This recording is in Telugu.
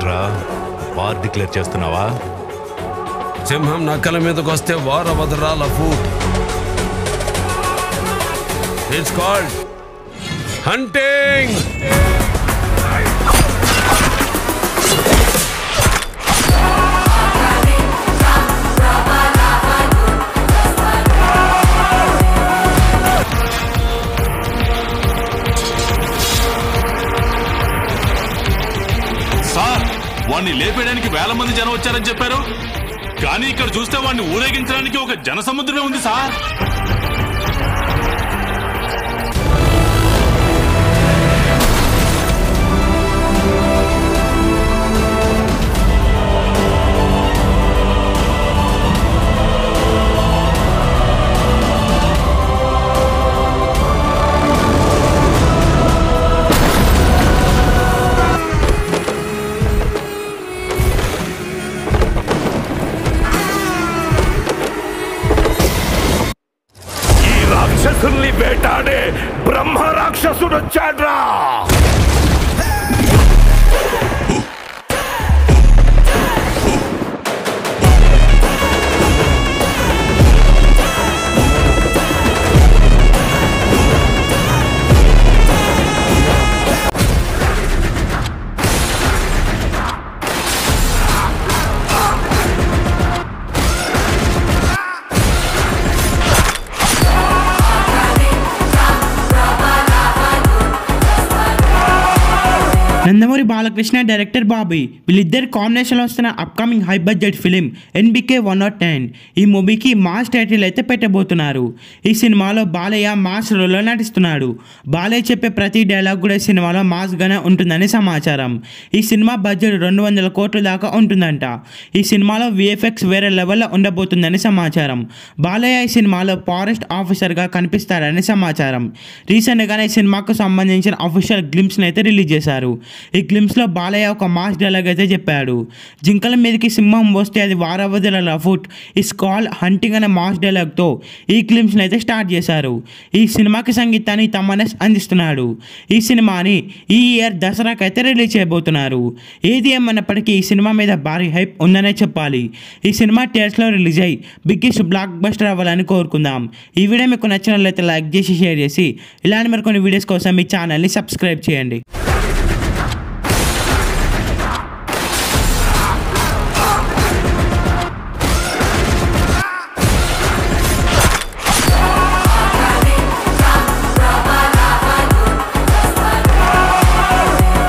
ఏంట్రా వార్ డిక్లేర్ చేస్తున్నావా సింహం నక్కల మీదకి వస్తే వారవదరా లఫు ఇట్స్ కాల్డ్ హంటింగ్ సార్ వాణ్ణి లేపేయడానికి వేల మంది జనం వచ్చారని చెప్పారు కానీ ఇక్కడ చూస్తే వాడిని ఊరేగించడానికి ఒక జన సముద్రమే ఉంది సార్ ఈ రాక్షసుల్ని వేటాడే బ్రహ్మ రాక్షసుడు వచ్చాడ్రా నందమూరి బాలకృష్ణ డైరెక్టర్ బాబీ వీళ్ళిద్దరు కాంబినేషన్లో వస్తున్న upcoming high budget film NBK one nought nine ఈ మూవీకి మాస్ టైటిల్ అయితే పెట్టబోతున్నారు ఈ సినిమాలో బాలయ్య మాస్ రోల్లో నటిస్తున్నాడు బాలయ్య చెప్పే ప్రతి డైలాగ్ కూడా ఈ సినిమాలో మాస్గానే ఉంటుందని సమాచారం ఈ సినిమా బడ్జెట్ రెండు వందల కోట్ల దాకా ఉంటుందంట ఈ సినిమాలో విఎఫ్ఎక్స్ వేరే లెవెల్లో ఉండబోతుందని సమాచారం బాలయ్య ఈ సినిమాలో ఫారెస్ట్ ఆఫీసర్గా కనిపిస్తాడని సమాచారం రీసెంట్గానే ఈ సినిమాకు సంబంధించిన అఫీషియల్ గ్లిమ్స్ని అయితే రిలీజ్ చేశారు ఈ గ్లిమ్స్లో బాలయ్య ఒక మాస్ డైలాగ్ అయితే చెప్పాడు జింకల మీదకి సింహం వస్తే అది వారవదుల లఫుట్ ఈ స్కాల్ హంటింగ్ అనే మాస్ డైలాగ్తో ఈ గ్లిమ్స్ని అయితే స్టార్ట్ చేశారు ఈ సినిమాకి సంగీతాన్ని తమనస్ అందిస్తున్నాడు ఈ సినిమాని ఈ ఇయర్ దసరాకి అయితే రిలీజ్ చేయబోతున్నారు ఏది ఏమన్నప్పటికీ ఈ సినిమా మీద భారీ హైప్ ఉందనే చెప్పాలి ఈ సినిమా థియేటర్స్లో రిలీజ్ అయ్యి బిగ్గెస్ట్ బ్లాక్ బస్టర్ అవ్వాలని కోరుకుందాం ఈ వీడియో మీకు నచ్చినట్లయితే లైక్ చేసి షేర్ చేసి ఇలాంటి మరికొన్ని వీడియోస్ కోసం మీ ఛానల్ని సబ్స్క్రైబ్ చేయండి